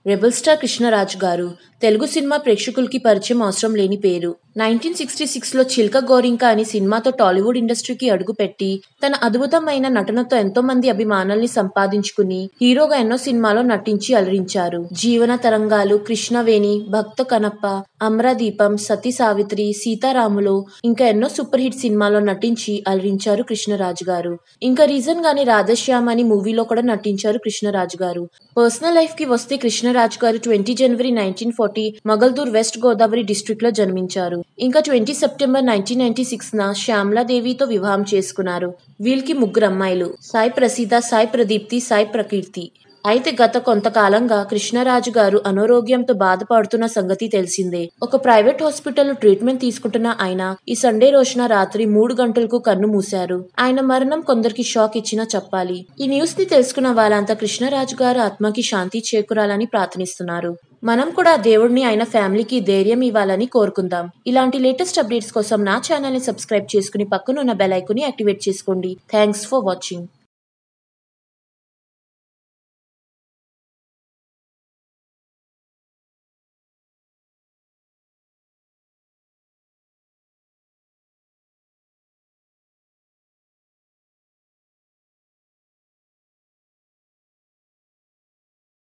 rebel star Krishnaraj గారు Telugu cinema ప్రేక్షకులకి పరిచయం అవసరం లేని పేరు నైన్టీన్ సిక్స్టీ సిక్స్లో చిల్క గోరింక అనే సినిమాతో టాలీవుడ్ ఇండస్ట్రీకి అడుగుపెట్టి తన అద్భుతమైన నటనతో ఎంతో మంది అభిమానుల్ని సంపాదించుకుని హీరోగా ఎన్నో సినిమాలో నటించి అలరించారు జీవన తరంగాలు కృష్ణవేణి భక్త కనప్ప అమరదీపం సతీ సావిత్రి సీతారాములు ఇంకా ఎన్నో సూపర్ హిట్ సినిమాలో నటించి అలరించారు కృష్ణరాజు గారు ఇంకా రీజన్ గాని రాధశ్యామ్ అని మూవీలో కూడా నటించారు కృష్ణరాజు గారు పర్సనల్ లైఫ్ కి వస్తే Krishnaraju garu twenty January nineteen forty Mogaldur west Godavari district లో జన్మించారు ఇంకా twenty September nineteen ninety six న శ్యామలాదేవితో వివాహం చేసుకున్నారు వీళ్ళకి ముగ్గురు అమ్మాయిలు సాయి ప్రసీద సాయి ప్రదీప్తి సాయి ప్రకీర్తి అయితే గత కొంతకాలంగా కృష్ణరాజు గారు అనారోగ్యంతో బాధపడుతున్న సంగతి తెలిసిందే ఒక ప్రైవేట్ హాస్పిటల్ ట్రీట్మెంట్ తీసుకుంటున్న ఆయన ఈ సండే రోజున రాత్రి మూడు గంటలకు కన్ను మూశారు ఆయన మరణం కొందరికి షాక్ ఇచ్చినా చెప్పాలి ఈ న్యూస్ ని తెలుసుకున్న వాళ్ళంతా కృష్ణరాజు గారు ఆత్మకి శాంతి చేకూరాలని ప్రార్థనిస్తున్నారు మనం కూడా దేవుడిని ఆయన ఫ్యామిలీకి ధైర్యం ఇవ్వాలని కోరుకుందాం ఇలాంటి లేటెస్ట్ అప్డేట్స్ కోసం నా ఛానల్ ని సబ్స్క్రైబ్ చేసుకుని పక్కనున్న బెల్ ఐకాన్ ని యాక్టివేట్ చేసుకోండి థ్యాంక్స్ ఫర్ వాచింగ్